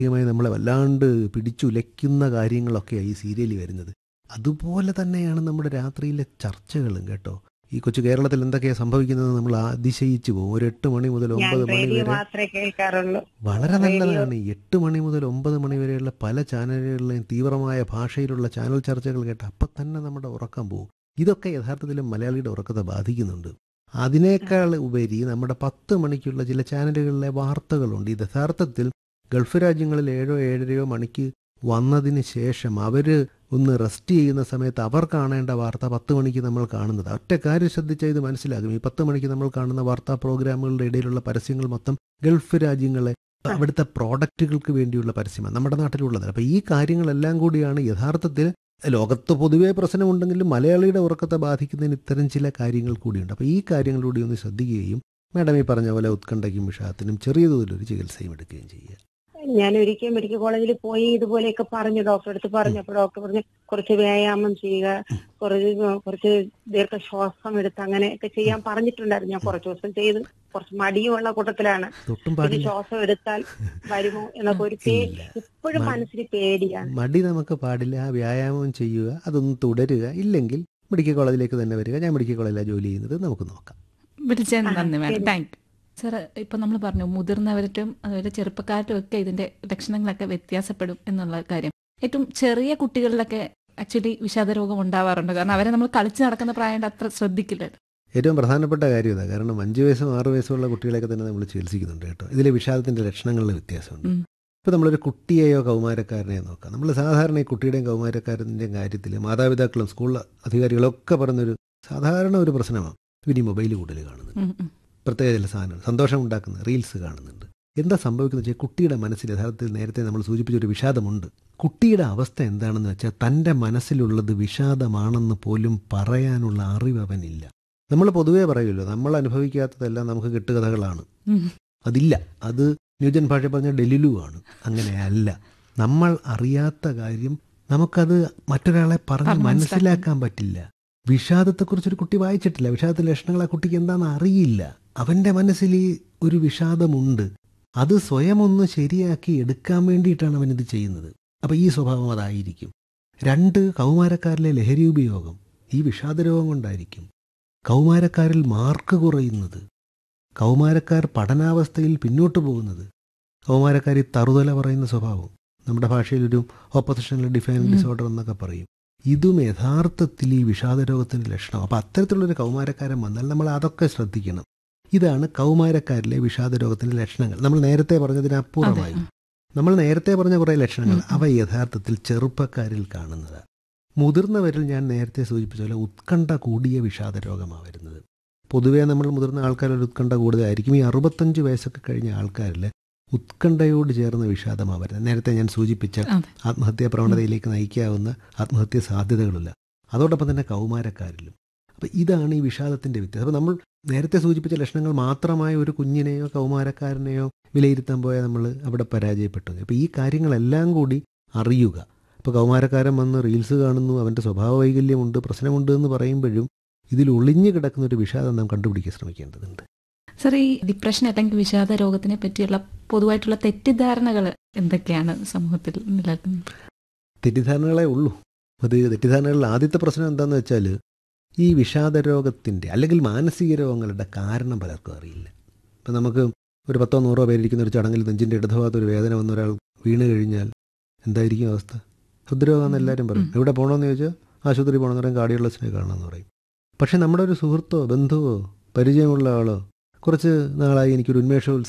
മാനസികമായി നമ്മളെ വല്ലാണ്ട് പിടിച്ചുലയ്ക്കുന്ന കാര്യങ്ങളൊക്കെയാണ് ഈ സീരിയലിൽ വരുന്നത് അതുപോലെ തന്നെയാണ് നമ്മുടെ രാത്രിയിലെ ചർച്ചകളും കേട്ടോ ഈ കൊച്ചു കേരളത്തിൽ എന്തൊക്കെയാണ് സംഭവിക്കുന്നത് നമ്മൾ അതിശയിച്ചു പോകും ഒരു എട്ട് മണി മുതൽ ഞാൻ ഒമ്പത് മണി റേഡിയോ വരെ മാത്രമേ കേൾക്കാറുള്ളൂ വളരെ റേഡിയോ- നല്ലതാണ് എട്ട് മണി മുതൽ ഒമ്പത് മണി വരെയുള്ള പല ചാനലുകളിലെയും തീവ്രമായ ഭാഷയിലുള്ള ചാനൽ ചർച്ചകൾ കേട്ട് അപ്പം തന്നെ നമ്മുടെ ഉറക്കം പോകും ഇതൊക്കെ യഥാർത്ഥത്തിൽ മലയാളിയുടെ ഉറക്കത്തെ ബാധിക്കുന്നുണ്ട് അതിനേക്കാൾ ഉപരി നമ്മുടെ പത്ത് മണിക്കുള്ള ചില ചാനലുകളിലെ വാർത്തകളുണ്ട് ഇത് യഥാർത്ഥത്തിൽ ഗൾഫ് രാജ്യങ്ങളിൽ ഏഴോ ഏഴരയോ മണിക്ക് വന്നതിന് ശേഷം അവർ ഒന്ന് റെസ്റ്റ് ചെയ്യുന്ന സമയത്ത് അവർ കാണേണ്ട വാർത്ത പത്ത് മണിക്ക് നമ്മൾ കാണുന്നത് ഒറ്റ കാര്യം ശ്രദ്ധിച്ചാൽ ഇത് മനസ്സിലാകും ഈ പത്ത് മണിക്ക് നമ്മൾ കാണുന്ന വാർത്താ പ്രോഗ്രാമുകളുടെ ഇടയിലുള്ള പരസ്യങ്ങൾ മൊത്തം ഗൾഫ് രാജ്യങ്ങളെ അവിടുത്തെ പ്രോഡക്റ്റുകൾക്ക് വേണ്ടിയുള്ള പരസ്യമാണ് നമ്മുടെ നാട്ടിലുള്ളത് അപ്പോൾ ഈ കാര്യങ്ങളെല്ലാം കൂടിയാണ് യഥാർത്ഥത്തിൽ ലോകത്ത് പൊതുവേ പ്രശ്നമുണ്ടെങ്കിലും മലയാളിയുടെ ഉറക്കത്തെ ബാധിക്കുന്നതിന് ഇത്തരം ചില കാര്യങ്ങൾ കൂടിയുണ്ട് അപ്പോൾ ഈ കാര്യങ്ങളിലൂടെ ഒന്ന് ശ്രദ്ധിക്കുകയും മാഡം ഈ പറഞ്ഞ പോലെ ഉത്കണ്ഠയ്ക്കും വിഷാദത്തിനും ചെറിയ തോതിലൊരു ചികിത്സയും എടുക്കുകയും ചെയ്യുക ഞാൻ ഒരിക്കൽ മെഡിക്കൽ കോളേജിൽ പോയി ഇതുപോലെയൊക്കെ പറഞ്ഞു ഡോക്ടറെ അടുത്ത് പറഞ്ഞു അപ്പൊ ഡോക്ടർ പറഞ്ഞു കുറച്ച് വ്യായാമം ചെയ്യുക കുറച്ച് കുറച്ച് ദീർഘശ്വാസം എടുത്ത് അങ്ങനെയൊക്കെ ചെയ്യാൻ പറഞ്ഞിട്ടുണ്ടായിരുന്നു ഞാൻ കുറച്ച് ദിവസം ചെയ്ത് കുറച്ച് മടിയുമുള്ള കൂട്ടത്തിലാണ് തൊട്ടും പിന്നെ പാടില്ല ശ്വാസം എടുത്താൽ വരുമോ എന്നൊക്കെ ഒരു പേടി ഇല്ല. ഇപ്പോഴും മടി- മനസ്സിൽ പേടിയാണ് മടി നമുക്ക് പാടില്ല ആ വ്യായാമം ചെയ്യുക അതൊന്ന് തുടരുക ഇല്ലെങ്കിൽ മെഡിക്കൽ കോളേജിലേക്ക് തന്നെ വരിക ഞാൻ മെഡിക്കൽ കോളേജിലാണ് ജോലി ചെയ്യുന്നത് നമുക്ക് നോക്കാം വിളിച്ചതിന് ആ, നന്ദി മാഡം ശരി. താങ്ക് യു സാർ ഇപ്പൊ നമ്മൾ പറഞ്ഞു മുതിർന്നവരും അതുപോലെ ചെറുപ്പക്കാരും ഒക്കെ ഇതിന്റെ ലക്ഷണങ്ങളൊക്കെ വ്യത്യാസപ്പെടും എന്നുള്ള കാര്യം ഏറ്റവും ചെറിയ കുട്ടികളിലൊക്കെ ആക്ച്വലി വിഷാദ രോഗം ഉണ്ടാവാറുണ്ട് കാരണം അവരെ നമ്മൾ കളിച്ച് നടക്കുന്ന പ്രായം അത്ര ശ്രദ്ധിക്കില്ലല്ലോ ഏറ്റവും പ്രധാനപ്പെട്ട കാര്യം ഇതാ കാരണം അഞ്ച് വയസ്സും ആറ് വയസ്സുള്ള കുട്ടികളെയൊക്കെ തന്നെ നമ്മൾ ചികിത്സിക്കുന്നുണ്ട് കേട്ടോ ഇതിലെ വിഷാദത്തിന്റെ ലക്ഷണങ്ങളിൽ വ്യത്യാസമുണ്ട് ഉം. ഇപ്പോൾ നമ്മളൊരു കുട്ടിയെയോ കൗമാരക്കാരനെയോ നോക്കാം നമ്മൾ സാധാരണ ഈ കുട്ടിയുടെയും കൗമാരക്കാരൻ്റെയും കാര്യത്തിൽ മാതാപിതാക്കളും സ്കൂൾ അധികാരികളും ഒക്കെ പറഞ്ഞൊരു സാധാരണ ഒരു പ്രശ്നമാണ് ഇവർ ഈ മൊബൈൽ കൂടുതൽ കാണുന്നുണ്ട് ഉം, ഉം. പ്രത്യേക ചില സാധനങ്ങൾ സന്തോഷം ഉണ്ടാക്കുന്ന റീൽസ് കാണുന്നുണ്ട് എന്താ സംഭവിക്കുന്നത് വെച്ചാൽ കുട്ടിയുടെ മനസ്സിൽ യഥാർത്ഥത്തിൽ നേരത്തെ നമ്മൾ സൂചിപ്പിച്ച ഒരു വിഷാദമുണ്ട് കുട്ടിയുടെ അവസ്ഥ എന്താണെന്ന് വെച്ചാൽ തൻ്റെ മനസ്സിലുള്ളത് വിഷാദമാണെന്ന് പോലും പറയാനുള്ള അറിവ് അവനില്ല നമ്മൾ പൊതുവേ പറയുമല്ലോ നമ്മൾ അനുഭവിക്കാത്തതെല്ലാം നമുക്ക് കെട്ടുകഥകളാണ് ഉം. അതില്ല അത് ന്യൂജൻ ഭാഷ പറഞ്ഞ ഡെലിലു ആണ് അങ്ങനെയല്ല നമ്മൾ അറിയാത്ത കാര്യം നമുക്കത് മറ്റൊരാളെ പറഞ്ഞ് പറഞ്ഞ് മനസ്സിലാക്കാൻ പറ്റില്ല വിഷാദത്തെക്കുറിച്ചൊരു കുട്ടി വായിച്ചിട്ടില്ല വിഷാദത്തിലെ ലക്ഷണങ്ങൾ ആ കുട്ടിക്ക് എന്താണെന്ന് അറിയില്ല അവൻ്റെ മനസ്സിൽ ഈ ഒരു വിഷാദമുണ്ട് അത് സ്വയം ഒന്ന് ശരിയാക്കി എടുക്കാൻ വേണ്ടിയിട്ടാണ് അവൻ ഇത് ചെയ്യുന്നത് അപ്പം ഈ സ്വഭാവം അതായിരിക്കും രണ്ട് കൗമാരക്കാരിലെ ലഹരി ഉപയോഗം ഈ വിഷാദരോഗം കൊണ്ടായിരിക്കും കൗമാരക്കാരിൽ മാർക്ക് കുറയുന്നത് കൗമാരക്കാർ പഠനാവസ്ഥയിൽ പിന്നോട്ട് പോകുന്നത് കൗമാരക്കാർ ഈ തറുതല പറയുന്ന സ്വഭാവം നമ്മുടെ ഭാഷയിൽ ഒരു ഓപ്പോസിഷണൽ ഡിഫൈൻ ഉം. ഡിസോർഡർ എന്നൊക്കെ പറയും ഇതും യഥാർത്ഥത്തിൽ ഈ വിഷാദരോഗത്തിൻ്റെ ലക്ഷണം അപ്പം അത്തരത്തിലുള്ളൊരു കൗമാരക്കാരൻ വന്നാൽ നമ്മൾ അതൊക്കെ ശ്രദ്ധിക്കണം ഇതാണ് കൗമാരക്കാരിലെ വിഷാദരോഗത്തിൻ്റെ ലക്ഷണങ്ങൾ നമ്മൾ നേരത്തെ അതെ പറഞ്ഞതിനപ്പുറമായി നമ്മൾ നേരത്തെ പറഞ്ഞ കുറേ ലക്ഷണങ്ങൾ ഉം, ഉം. അവ യഥാർത്ഥത്തിൽ ചെറുപ്പക്കാരിൽ കാണുന്നതാണ് മുതിർന്നവരിൽ ഞാൻ നേരത്തെ സൂചിപ്പിച്ച പോലെ ഉത്കണ്ഠ കൂടിയ വിഷാദ രോഗമാണ് വരുന്നത് പൊതുവേ നമ്മൾ മുതിർന്ന ആൾക്കാരിൽ ഉത്കണ്ഠ കൂടുതലായിരിക്കും ഈ അറുപത്തഞ്ച് വയസ്സൊക്കെ കഴിഞ്ഞ ആൾക്കാരിൽ ഉത്കണ്ഠയോട് ചേർന്ന വിഷാദമാണ് വരുന്നത് നേരത്തെ ഞാൻ സൂചിപ്പിച്ച അതെ. ആത്മഹത്യാ പ്രവണതയിലേക്ക് നയിക്കാവുന്ന ആത്മഹത്യാ സാധ്യതകളില്ല അതോടൊപ്പം തന്നെ കൗമാരക്കാരിലും അപ്പം ഇതാണ് ഈ വിഷാദത്തിൻ്റെ വ്യത്യാസം അപ്പോൾ നമ്മൾ നേരത്തെ സൂചിപ്പിച്ച ലക്ഷണങ്ങൾ മാത്രമായ ഒരു കുഞ്ഞിനെയോ കൗമാരക്കാരനെയോ വിലയിരുത്താൻ പോയാൽ നമ്മൾ അവിടെ പരാജയപ്പെട്ടു അപ്പോൾ ഈ കാര്യങ്ങളെല്ലാം കൂടി അറിയുക ഇപ്പോൾ കൗമാരക്കാരൻ വന്ന് റീൽസ് കാണുന്നു അവൻ്റെ സ്വഭാവ വൈകല്യമുണ്ട് പ്രശ്നമുണ്ട് എന്ന് പറയുമ്പോഴും ഇതിൽ ഒളിഞ്ഞു കിടക്കുന്ന ഒരു വിഷാദം നാം കണ്ടുപിടിക്കാൻ ശ്രമിക്കേണ്ടതുണ്ട് സാർ ഈ ഡിപ്രഷൻ അല്ലെങ്കിൽ വിഷാദ രോഗത്തിനെ പറ്റിയുള്ള പൊതുവായിട്ടുള്ള തെറ്റിദ്ധാരണകൾ എന്തൊക്കെയാണ് സമൂഹത്തിൽ നിലനിൽക്കുന്നത് തെറ്റിദ്ധാരണകളേ ഉള്ളൂ അത് തെറ്റിദ്ധാരണകളിൽ ആദ്യത്തെ പ്രശ്നം എന്താണെന്ന് വെച്ചാൽ ഈ വിഷാദ രോഗത്തിൻ്റെ അല്ലെങ്കിൽ മാനസിക രോഗങ്ങളുടെ കാരണം പലർക്കും അറിയില്ല ഇപ്പം നമുക്ക് ഒരു പത്തോ നൂറോ പേരിരിക്കുന്ന ഒരു ചടങ്ങിൽ നെഞ്ചിൻ്റെ ഇടതുഭാഗത്ത് ഒരു വേദന വന്ന ഒരാൾ വീണ് കഴിഞ്ഞാൽ എന്തായിരിക്കും അവസ്ഥ ഹൃദ്രോഗമെന്ന് എല്ലാവരും പറയും ഉം. എവിടെ പോകണമെന്ന് ചോദിച്ചാൽ ആശുപത്രി പോകണമെന്ന് പറയും കാർഡിയോളജിസ്റ്റിനെ കാണണമെന്ന് പറയും പക്ഷെ നമ്മുടെ ഒരു സുഹൃത്തോ ബന്ധുവോ പരിചയമുള്ള ആളോ കുറച്ച് നാളായി എനിക്കൊരു ഉന്മേഷോത്സവം